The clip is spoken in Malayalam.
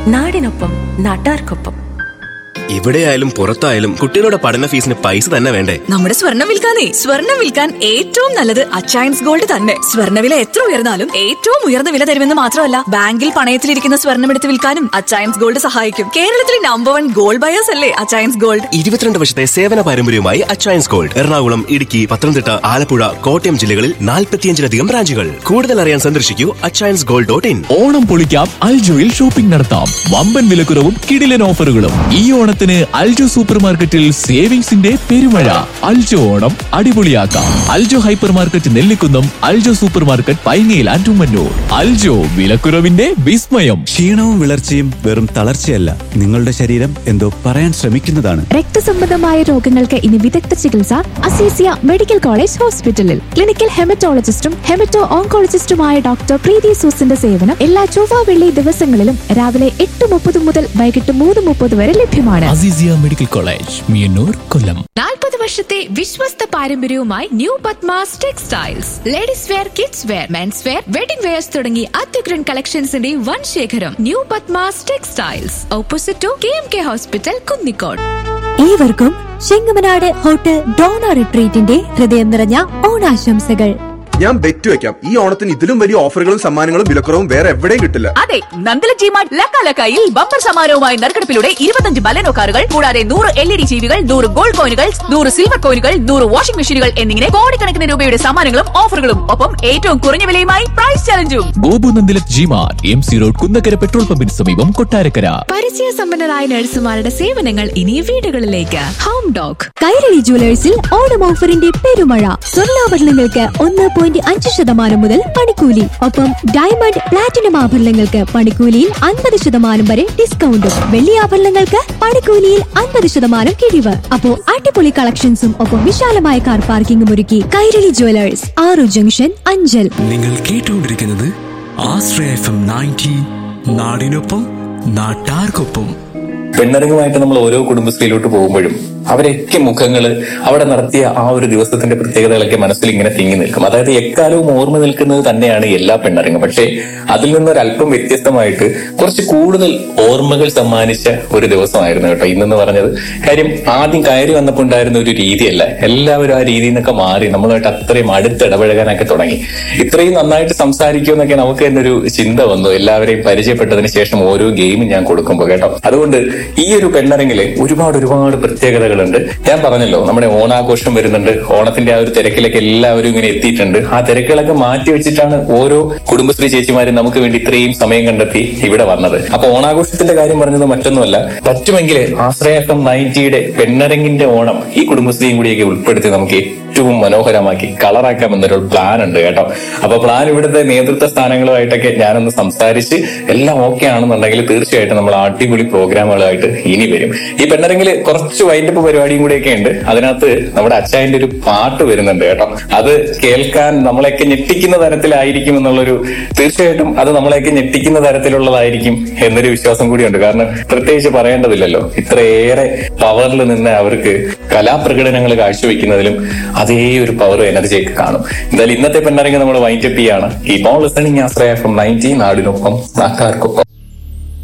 നാടിനൊപ്പം നാട്ടാർക്കൊപ്പം ഇവിടെയായാലും പുറത്തായാലും കുട്ടികളുടെ പഠന ഫീസിന് പൈസ തന്നെ വേണ്ടേ നമ്മുടെ സ്വർണം വിൽക്കാനേ സ്വർണം വിൽക്കാൻ ഏറ്റവും നല്ലത് അച്ചയൻസ് ഗോൾഡ് തന്നെ സ്വർണ്ണവില എത്ര ഉയർന്നാലും ഏറ്റവും ഉയർന്ന വില തരുമെന്ന് മാത്രമല്ല ബാങ്കിൽ പണയത്തിലിരിക്കുന്ന സ്വർണം എടുത്ത് വിൽക്കാനും അച്ചയൻസ് ഗോൾഡ് സഹായിക്കും കേരളത്തിലെ നമ്പർ വൺ ഗോൾഡ് ബയേഴ്സ് അല്ലേ അച്ചയൻസ് ഗോൾഡ് ഇരുപത്തിരണ്ട് വർഷത്തെ സേവന പാരമ്പര്യവുമായി അച്ചയൻസ് ഗോൾഡ് എറണാകുളം ഇടുക്കി പത്തനംതിട്ട ആലപ്പുഴ കോട്ടയം ജില്ലകളിൽ നാൽപ്പത്തിയഞ്ചിലധികം ബ്രാഞ്ചുകൾ കൂടുതൽ അറിയാൻ സന്ദർശിക്കൂ Achayans gold dot in Onam പൊളിക്കാം അൽജോയിൽ ഷോപ്പിംഗ് നടത്താം വമ്പൻ വിലക്കുറവും കിടിലൻ ഓഫറുകളും ഈ ഓണത്തിന് അൽജോ സൂപ്പർ മാർക്കറ്റിൽ സേവിങ്സിന്റെ പെരുമഴ അൽജോ ഓണം അടിപൊളിയാക്കാം Aljo hyper market Nellikunnam Aljo super market പൈങ്ങയിൽ ആൻഡുമന്നൂർ അൽജോ വിലക്കുറവിന്റെ വിസ്മയം ക്ഷീണവും വിളർച്ചയും വെറും തളർച്ചയല്ല നിങ്ങളുടെ ശരീരം എന്തോ പറയാൻ ശ്രമിക്കുന്നതാണ് രക്തസംബന്ധമായ രോഗങ്ങൾക്ക് ഇനി വിദഗ്ധ ചികിത്സ അസീസിയ മെഡിക്കൽ കോളേജ് ഹോസ്പിറ്റലിൽ ക്ലിനിക്കൽ ഹെമറ്റോളജിസ്റ്റും ഹെമറ്റോ ഓങ്കോളജിസ്റ്റുമായ ഡോക്ടർ പ്രീതി സൂസിന്റെ സേവനം എല്ലാ ചൊവ്വ വെള്ളി ദിവസങ്ങളിലും രാവിലെ എട്ട് മുപ്പത് മുതൽ വൈകിട്ട് മൂന്ന് മുപ്പത് വരെ ലഭ്യമാണ് അസീസിയ മെഡിക്കൽ കോളേജ് മിയന്നൂർ കൊല്ലം നാൽപ്പത് വർഷത്തെ വിശ്വസ്ത പാരമ്പര്യവുമായി new Padmas textiles ladies wear kids wear men's wear wedding wears തുടങ്ങി അത്യുഗ്രൻ കളക്ഷൻസിന്റെ വൻ ശേഖരം new Padmas textiles opposite to K M K hospital Kunnicode ഏവർക്കും ചെങ്ങമനാട് ഹോട്ടൽ ഡോണ റിട്രീറ്റിന്റെ ഹൃദയം നിറഞ്ഞ ഓണാശംസകൾ ഞാൻ ബെറ്റ് വെക്കാം ഈ ഓണത്തിന് ഇതിലും വലിയ ഓഫറുകളും സമ്മാനങ്ങളും വിലക്കുറവും വേറെ എവിടെയും കിട്ടില്ല അതെ നന്ദല ജിമാർട്ട് ലക്കാലക്കായിൽ ബമ്പർ സമാരവുമായി നറുക്കെടുപ്പിലൂടെ ഇരുപത്തഞ്ച് ബലനോ കാറുകൾ കൂടാതെ നൂറ് എൽ ഇ ഡി ജീവികൾ നൂറ് ഗോൾഡ് കോയിനുകൾ നൂറ് സിൽവർ കോയിനുകൾ നൂറ് വാഷിംഗ് മെഷീനുകൾ എന്നിങ്ങനെ കോടിക്കണക്കിന് രൂപയുടെ സമ്മാനങ്ങളും ഓഫറുകളും ഒപ്പം ഏറ്റവും കുറഞ്ഞ വിലയുമായി പ്രൈസ് ചലഞ്ചും ഗോപു നന്ദിലത് ജിമാർ M C road Kunnakkara petrol പമ്പിന് സമീപം കൊട്ടാരക്കര പരിചയ സമ്പന്നരായ നഴ്സുമാരുടെ സേവനങ്ങൾ ഇനി വീടുകളിലേക്ക് ഹോം ഡോഗ് കൈരളി ജുവലേഴ്സിൽ ഓണം ഓഫറിന്റെ പെരുമഴ സ്വർണ്ണാഭരണങ്ങൾക്ക് ഒന്ന് പോയിന്റ് അഞ്ച് ശതമാനം മുതൽ പണിക്കൂലി ഒപ്പം ഡയമണ്ട് പ്ലാറ്റിനം ആഭരണങ്ങൾക്ക് പണിക്കൂലിയിൽ അൻപത് ശതമാനം വരെ ഡിസ്കൗണ്ടും വെള്ളി ആഭരണങ്ങൾക്ക് പണിക്കൂലിയിൽ അൻപത് ശതമാനം കിഴിവ് അപ്പോ അടിപൊളി കളക്ഷൻസും ഒപ്പം വിശാലമായ കാർ പാർക്കിംഗും ഒരുക്കി കൈരളി ജുവലേഴ്സ് ആറു ജംഗ്ഷൻ അഞ്ചൽ നിങ്ങൾ കേട്ടുകൊണ്ടിരിക്കുന്നത് ആശ്രയ എഫ് എം നയൻറ്റി നാടിനൊപ്പം നാട്ടാർക്കൊപ്പം പെണ്ണരങ്ങുമായിട്ട് നമ്മൾ ഓരോ കുടുംബശ്രീയിലോട്ട് പോകുമ്പോഴും അവരൊക്കെ മുഖങ്ങള് അവിടെ നടത്തിയ ആ ഒരു ദിവസത്തിന്റെ പ്രത്യേകതകളൊക്കെ മനസ്സിൽ ഇങ്ങനെ തിങ്ങി നിൽക്കും അതായത് എക്കാലവും ഓർമ്മ നിൽക്കുന്നത് തന്നെയാണ് എല്ലാ പെണ്ണരങ്ങും പക്ഷേ അതിൽ നിന്നൊരല്പം വ്യത്യസ്തമായിട്ട് കുറച്ച് കൂടുതൽ ഓർമ്മകൾ സമ്മാനിച്ച ഒരു ദിവസമായിരുന്നു കേട്ടോ ഇന്നെന്ന് പറഞ്ഞത് കാര്യം ആദ്യം കയറി വന്നപ്പോൾ ഉണ്ടായിരുന്ന ഒരു രീതിയല്ല എല്ലാവരും ആ രീതിയിൽ നിന്നൊക്കെ മാറി നമ്മളുമായിട്ട് അത്രയും അടുത്ത് ഇടപഴകാനൊക്കെ തുടങ്ങി ഇത്രയും നന്നായിട്ട് സംസാരിക്കുമെന്നൊക്കെ നമുക്ക് തന്നെ ഒരു ചിന്ത വന്നു എല്ലാവരെയും പരിചയപ്പെട്ടതിന് ശേഷം ഓരോ ഗെയിമും ഞാൻ കൊടുക്കുമ്പോൾ കേട്ടോ അതുകൊണ്ട് ഈ ഒരു പെണ്ണരങ്ങില് ഒരുപാട് ഒരുപാട് പ്രത്യേകതകളുണ്ട് ഞാൻ പറഞ്ഞല്ലോ നമ്മുടെ ഓണാഘോഷം വരുന്നുണ്ട് ഓണത്തിന്റെ ആ ഒരു തിരക്കിലൊക്കെ എല്ലാവരും ഇങ്ങനെ എത്തിയിട്ടുണ്ട് ആ തിരക്കുകളൊക്കെ മാറ്റി വെച്ചിട്ടാണ് ഓരോ കുടുംബശ്രീ ചേച്ചിമാരും നമുക്ക് വേണ്ടി ഇത്രയും സമയം കണ്ടെത്തി ഇവിടെ വന്നത് അപ്പൊ ഓണാഘോഷത്തിന്റെ കാര്യം പറഞ്ഞത് മറ്റൊന്നുമല്ല പറ്റുമെങ്കിൽ ആശ്രയ എഫ് എം നയൻറ്റിയുടെ പെണ്ണരങ്ങിന്റെ ഓണം ഈ കുടുംബശ്രീയും കൂടിയൊക്കെ ഉൾപ്പെടുത്തി നമുക്ക് ഏറ്റവും മനോഹരമാക്കി കളറാക്കാം എന്നൊരു പ്ലാൻ ഉണ്ട് കേട്ടോ അപ്പൊ പ്ലാൻ ഇവിടുത്തെ നേതൃത്വ സ്ഥാനങ്ങളുമായിട്ടൊക്കെ ഞാനൊന്ന് സംസാരിച്ച് എല്ലാം ഓക്കെ ആണെന്നുണ്ടെങ്കിൽ തീർച്ചയായിട്ടും നമ്മൾ അടിപൊളി പ്രോഗ്രാമുകളായിട്ട് ഇനി വരും ഈ പെണ്ണരങ്ങിൽ കുറച്ച് വൈൻഡപ്പ് പരിപാടിയും കൂടിയൊക്കെ ഉണ്ട് അതിനകത്ത് നമ്മുടെ അച്ചായന്റെ ഒരു പാട്ട് വരുന്നുണ്ട് കേട്ടോ അത് കേൾക്കാൻ നമ്മളെയൊക്കെ ഞെട്ടിക്കുന്ന തരത്തിലായിരിക്കും എന്നുള്ളൊരു തീർച്ചയായിട്ടും അത് നമ്മളെയൊക്കെ ഞെട്ടിക്കുന്ന തരത്തിലുള്ളതായിരിക്കും എന്നൊരു വിശ്വാസം കൂടിയുണ്ട് കാരണം പ്രത്യേകിച്ച് പറയേണ്ടതില്ലല്ലോ ഇത്രയേറെ പവറിൽ നിന്ന് അവർക്ക് കലാപ്രകടനങ്ങൾ കാഴ്ചവെക്കുന്നതിലും അതേ ഒരു പവർ എനർജിയൊക്കെ കാണും എന്തായാലും ഇന്നത്തെ പെണ്ണരങ്ങ് നമ്മൾ വൈൻഡപ്പ് ചെയ്യാണ് ഈ on listening Ashraya from ninety നാടിനൊപ്പം നാട്ടുകാർക്കൊപ്പം